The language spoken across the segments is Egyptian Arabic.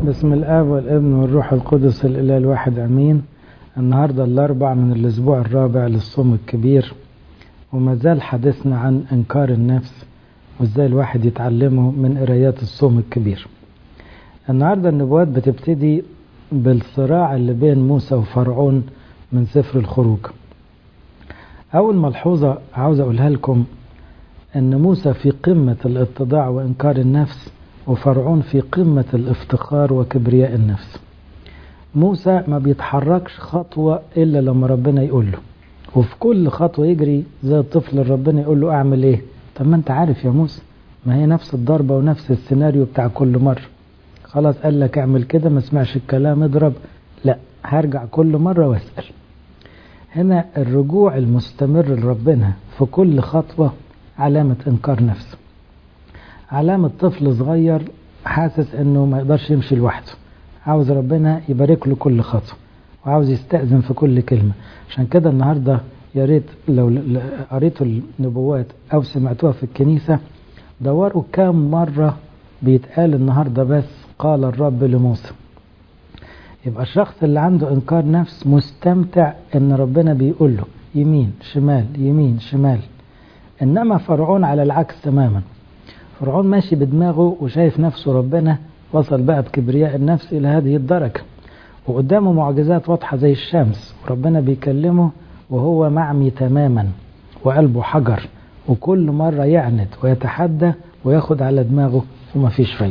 بسم الآب والابن والروح القدس الإله الواحد أمين النهاردة الأربع من الأسبوع الرابع للصوم الكبير وما زال حديثنا عن إنكار النفس وإزاي الواحد يتعلمه من قرايات الصوم الكبير النهاردة النبوات بتبتدي بالصراع اللي بين موسى وفرعون من سفر الخروج أول ملحوظة عاوز أقولها لكم أن موسى في قمة الاتضاع وإنكار النفس وفرعون في قمة الافتخار وكبرياء النفس موسى ما بيتحركش خطوة إلا لما ربنا يقول له وفي كل خطوة يجري زي الطفل اللي ربنا يقول له أعمل إيه طب ما أنت عارف يا موسى ما هي نفس الضربة ونفس السيناريو بتاع كل مرة خلاص قال لك اعمل كده ما اسمعش الكلام اضرب لا هرجع كل مرة واسأل هنا الرجوع المستمر لربنا في كل خطوة علامة إنكار نفس علامة طفل صغير حاسس انه ما يقدرش يمشي لوحده عاوز ربنا يبارك له كل خطوة وعاوز يستأذن في كل كلمة عشان كده النهاردة يا ريت لو قريتوا النبوات او سمعتوها في الكنيسة دوروا كام مرة بيتقال النهاردة بس قال الرب لموسى يبقى الشخص اللي عنده انكار نفس مستمتع ان ربنا بيقول له يمين شمال يمين شمال انما فرعون على العكس تماما فرعون ماشي بدماغه وشايف نفسه ربنا وصل بقى بكبرياء النفس إلى هذه الدرجة وقدامه معجزات واضحة زي الشمس وربنا بيكلمه وهو معمي تماما وقلبه حجر وكل مرة يعند ويتحدى وياخد على دماغه وما فيش فايدة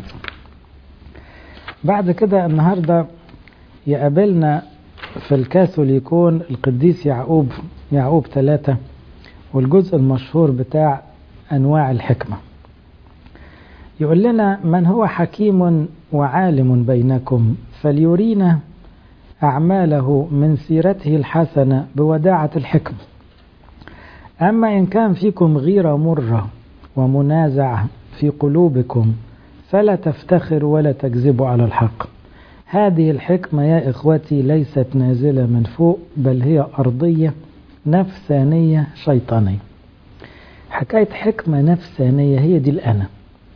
بعد كده النهاردة يقابلنا في الكاثوليكون القديس يعقوب يعقوب ثلاثة والجزء المشهور بتاع أنواع الحكمة يقول لنا من هو حكيم وعالم بينكم فليرينا أعماله من سيرته الحسنة بوداعة الحكمة أما إن كان فيكم غيرة مرة ومنازعة في قلوبكم فلا تفتخروا ولا تكذبوا على الحق هذه الحكمة يا إخوتي ليست نازلة من فوق بل هي أرضية نفسانية شيطانية حكاية حكمة نفسانية هي دي الأنا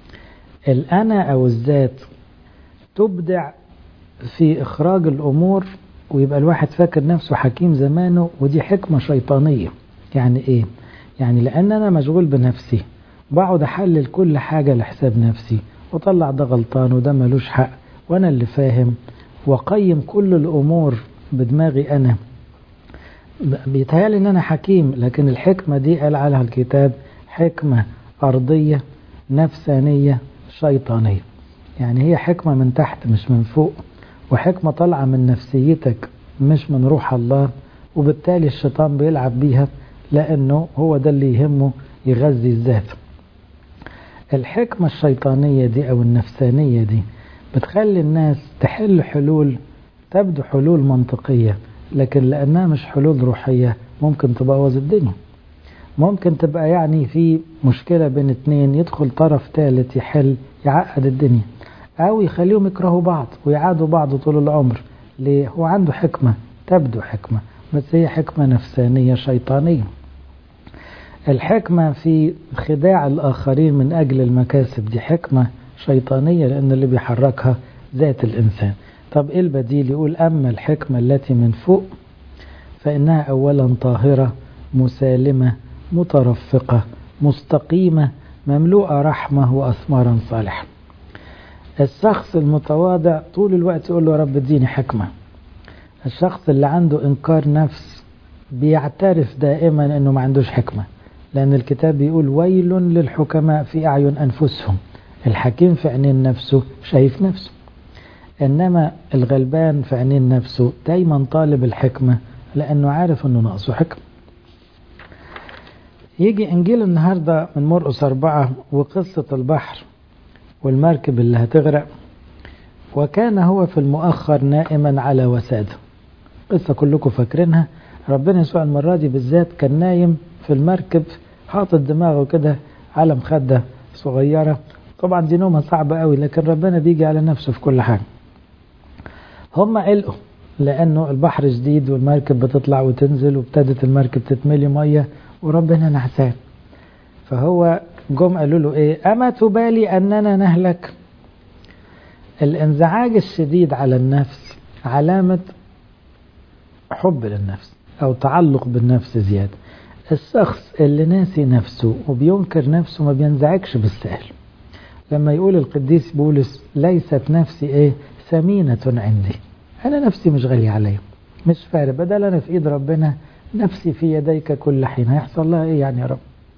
الأنا أو الذات تبدع في إخراج الأمور ويبقى الواحد فاكر نفسه حكيم زمانه ودي حكمة شيطانية يعني إيه؟ يعني لأن أنا مشغول بنفسي بقعد أحلل كل حاجة لحساب نفسي وطلع ده غلطان وده ملوش حق وأنا اللي فاهم وقيم كل الأمور بدماغي أنا بيتهيألي إن أنا حكيم لكن الحكمة دي قال عليها الكتاب حكمة أرضية نفسانية شيطانية يعني هي حكمة من تحت مش من فوق وحكمة طالعة من نفسيتك مش من روح الله وبالتالي الشيطان بيلعب بيها لأنه هو ده اللي يهمه يغذي الذات الحكمة الشيطانية دي أو النفسانية دي بتخلي الناس تحل حلول تبدو حلول منطقية لكن لأنها مش حلول روحية ممكن تبوظ الدنيا ممكن تبقى يعني في مشكلة بين اتنين يدخل طرف ثالث يحل يعقد الدنيا أو يخليهم يكرهوا بعض ويعادوا بعض طول العمر ليه هو عنده حكمة تبدو حكمة بس هي حكمة نفسانية شيطانية الحكمة في خداع الآخرين من أجل المكاسب دي حكمة شيطانية لأن اللي بيحركها ذات الإنسان طب إيه البديل يقول أما الحكمة التي من فوق فإنها أولا طاهرة مسالمة مترفقة مستقيمة مملوءة رحمة وأثمارا صالحة الشخص المتواضع طول الوقت يقول له رب اديني حكمة الشخص اللي عنده إنكار نفس بيعترف دائما أنه ما عندوش حكمة لأن الكتاب بيقول ويل للحكماء في أعين أنفسهم الحكيم في عينين نفسه شايف نفسه إنما الغلبان في عينين نفسه دايما طالب الحكمة لأنه عارف أنه ناقصه حكمة يجي إنجيل النهاردة من مرقس أربعة وقصة البحر والمركب اللي هتغرق وكان هو في المؤخر نائما على وسادة قصة كلكم فاكرينها ربنا يسوع المرة دي بالذات كان نايم في المركب حاطط دماغه كده على مخدة صغيرة طبعا دي نومة صعبة قوي لكن ربنا بيجي على نفسه في كل حاجة هم قلقوا لأنه البحر جديد والمركب بتطلع وتنزل وابتدت المركب تتملي مية وربنا نحسان فهو جم قالوا له ايه اما تبالي اننا نهلك الانزعاج الشديد على النفس علامة حب للنفس أو تعلق بالنفس زيادة الشخص اللي ناسي نفسه وبينكر نفسه ما بينزعجش بالسهل لما يقول القديس بولس ليست نفسي ايه ثمينة عندي أنا نفسي مش غالية عليا مش فارق بدل أنا في إيد ربنا نفسي في يديك كل حين هيحصل لها إيه يعني يا رب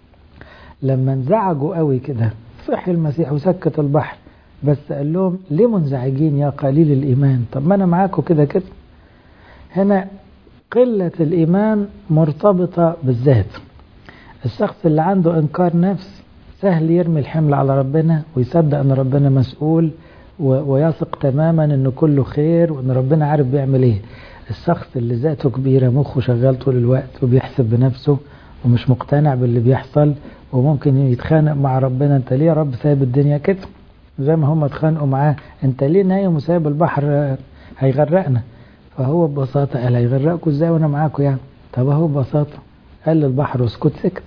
لما انزعجوا قوي كده صحي المسيح وسكت البحر بس قال لهم ليه منزعجين يا قليل الإيمان طب ما أنا معاكم كده كده هنا قلة الإيمان مرتبطة بالذات الشخص اللي عنده إنكار نفس سهل يرمي الحمل على ربنا ويصدق أن ربنا مسؤول ويثق تماما أنه كله خير وأن ربنا عارف بيعمل إيه الشخص اللي ذاته كبيرة مخه شغال طول الوقت وبيحسب بنفسه ومش مقتنع باللي بيحصل وممكن يتخانق مع ربنا انت ليه يا رب سايب الدنيا كده زي ما هم اتخانقوا معاه انت ليه نايم وسايب البحر هيغرقنا فهو ببساطة قال هيغرقكم ازاي وانا معاكم يعني طب اهو ببساطة قال للبحر اسكت سكت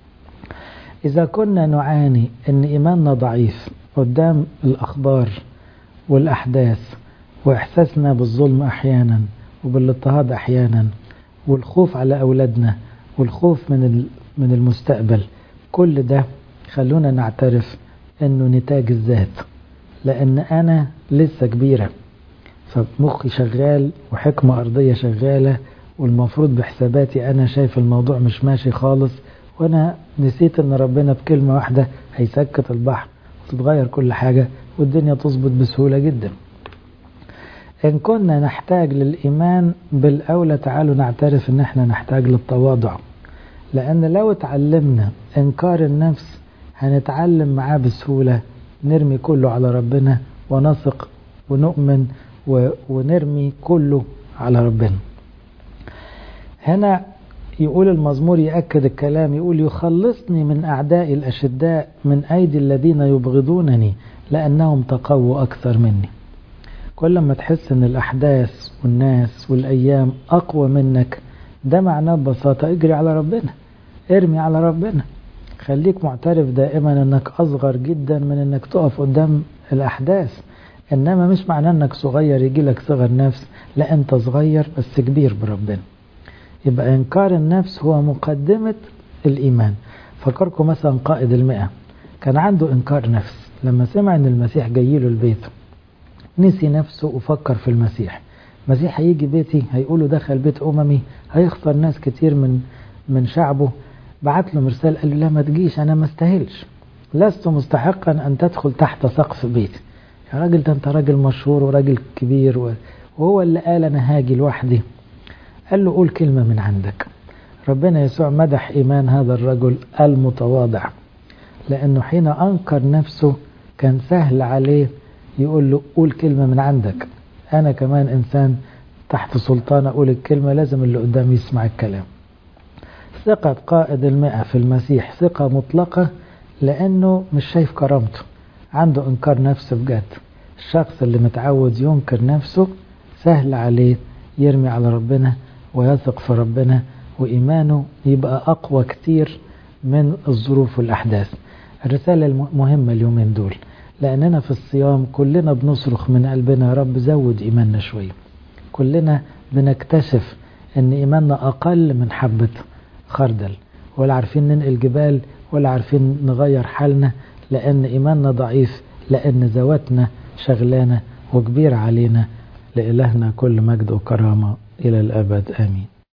اذا كنا نعاني ان ايماننا ضعيف قدام الاخبار والاحداث واحساسنا بالظلم احيانا وبالاضطهاد احيانا والخوف على اولادنا والخوف من من المستقبل كل ده خلونا نعترف انه نتاج الذات لان انا لسه كبيرة فمخي شغال وحكمة ارضية شغالة والمفروض بحساباتي انا شايف الموضوع مش ماشي خالص وانا نسيت ان ربنا بكلمة واحدة هيسكت البحر وتتغير كل حاجة والدنيا تظبط بسهولة جدا إن كنا نحتاج للإيمان بالأولى تعالوا نعترف إن إحنا نحتاج للتواضع لأن لو اتعلمنا إنكار النفس هنتعلم معاه بسهولة نرمي كله على ربنا ونثق ونؤمن ونرمي كله على ربنا هنا يقول المزمور يأكد الكلام يقول يخلصني من أعدائي الأشداء من أيدي الذين يبغضونني لأنهم تقووا أكثر مني كل ما تحس ان الاحداث والناس والايام اقوى منك ده معناه ببساطة اجري على ربنا ارمي على ربنا خليك معترف دائما انك اصغر جدا من انك تقف قدام الاحداث انما مش معناه انك صغير يجي لك صغر نفس لا انت صغير بس كبير بربنا يبقى انكار النفس هو مقدمة الايمان فكركم مثلا قائد المئة كان عنده انكار نفس لما سمع ان المسيح جاي له البيت نسي نفسه وفكر في المسيح المسيح هيجي بيتي هيقولوا دخل بيت أممي هيخسر ناس كتير من من شعبه بعت له مرسال قال له لا ما تجيش أنا ما استاهلش لست مستحقا أن تدخل تحت سقف بيتي يا راجل ده أنت راجل مشهور وراجل كبير وهو اللي قال أنا هاجي لوحدي قال له قول كلمة من عندك ربنا يسوع مدح إيمان هذا الرجل المتواضع لأنه حين أنكر نفسه كان سهل عليه يقول له قول كلمة من عندك أنا كمان إنسان تحت سلطان أقول الكلمة لازم اللي قدامي يسمع الكلام ثقة قائد المئة في المسيح ثقة مطلقة لأنه مش شايف كرامته عنده إنكار نفس بجد الشخص اللي متعود ينكر نفسه سهل عليه يرمي على ربنا ويثق في ربنا وإيمانه يبقى أقوى كتير من الظروف والأحداث الرسالة المهمة اليومين دول لأننا في الصيام كلنا بنصرخ من قلبنا يا رب زود إيماننا شوية كلنا بنكتشف أن إيماننا أقل من حبة خردل ولا عارفين ننقل جبال ولا عارفين نغير حالنا لأن إيماننا ضعيف لأن ذواتنا شغلانة وكبير علينا لإلهنا كل مجد وكرامة إلى الأبد آمين